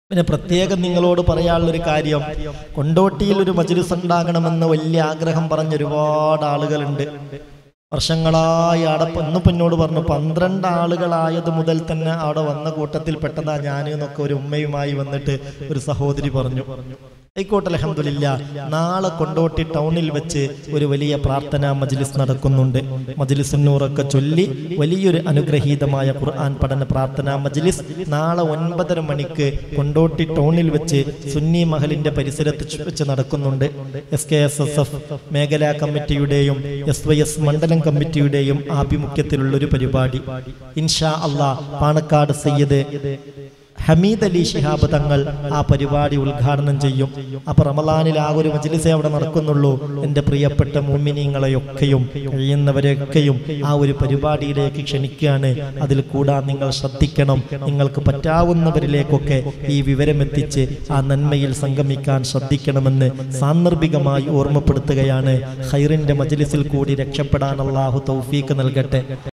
പിന്നെ പ്രത്യേകം നിങ്ങളോട് പറയാനുള്ളൊരു കാര്യം കൊണ്ടോട്ടിയിൽ ഒരു മജ്ലിസ് ഉണ്ടാകണമെന്ന് വലിയ ആഗ്രഹം പറഞ്ഞ ഒരുപാട് ആളുകളുണ്ട് വർഷങ്ങളായി അവിടെ ഇന്നിപ്പോ എന്നോട് പറഞ്ഞു പന്ത്രണ്ട് ആളുകളായത് മുതൽ തന്നെ അവിടെ വന്ന കൂട്ടത്തിൽ പെട്ടതാ ഞാൻ എന്നൊക്കെ ഒരു ഉമ്മയുമായി വന്നിട്ട് ഒരു സഹോദരി പറഞ്ഞു ആയിക്കോട്ടെ അലഹമില്ല നാളെ കൊണ്ടോട്ടി ടൗണിൽ വെച്ച് ഒരു വലിയ പ്രാർത്ഥനാ മജ്ലിസ് നടക്കുന്നുണ്ട് മജ്ലിസുന്നൂറൊക്കെ ചൊല്ലി വലിയൊരു അനുഗ്രഹീതമായ ഖുർആൻ പഠന പ്രാർത്ഥനാ മജ്ലിസ് നാളെ ഒൻപതര മണിക്ക് കൊണ്ടോട്ടി ടൗണിൽ വെച്ച് സുന്നി മഹലിന്റെ പരിസരത്ത് ചു- വെച്ച് നടക്കുന്നുണ്ട് S K S S F മേഖലാ കമ്മിറ്റിയുടെയും എസ് വൈ എസ് മണ്ഡലം കമ്മിറ്റിയുടെയും ആഭിമുഖ്യത്തിലുള്ള ഒരു പരിപാടി ഇൻഷാ അള്ളാ പാണക്കാട് സയ്യിദ് ഹമീദ് അലി ശിഹാബ് തങ്ങൾ ആ പരിപാടി ഉദ്ഘാടനം ചെയ്യും അപ്പൊ റമലാനിൽ ആ ഒരു മജ്ലിസേ അവിടെ നടക്കുന്നുള്ളൂ എൻ്റെ പ്രിയപ്പെട്ട മുമിനിങ്ങളെയൊക്കെയും കഴിയുന്നവരെയൊക്കെയും ആ ഒരു പരിപാടിയിലേക്ക് ക്ഷണിക്കുകയാണ് അതിൽ കൂടാൻ നിങ്ങൾ ശ്രദ്ധിക്കണം നിങ്ങൾക്ക് പറ്റാവുന്നവരിലേക്കൊക്കെ ഈ വിവരമെത്തിച്ച് ആ നന്മയിൽ സംഗമിക്കാൻ ശ്രദ്ധിക്കണമെന്ന് സാന്ദർഭികമായി ഓർമ്മപ്പെടുത്തുകയാണ് ഹൈറിന്റെ മജ്ലിസിൽ കൂടി രക്ഷപ്പെടാൻ അള്ളാഹു തൗഫീക്ക് നൽകട്ടെ